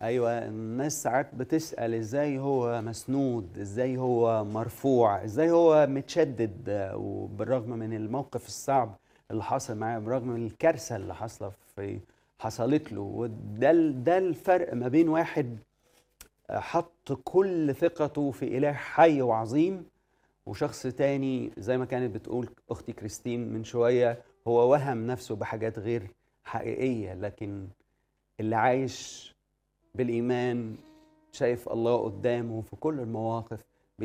ايوه الناس ساعات بتسال ازاي هو مسنود ازاي هو مرفوع ازاي هو متشدد آه، وبالرغم من الموقف الصعب اللي حصل معاه بالرغم من الكارثه اللي حاصله في حصلت له وده ال- ده الفرق ما بين واحد آه، حط كل ثقته في اله حي وعظيم وشخص تاني زي ما كانت بتقول اختي كريستين من شويه هو وهم نفسه بحاجات غير حقيقيه لكن اللي عايش بالايمان شايف الله قدامه في كل المواقف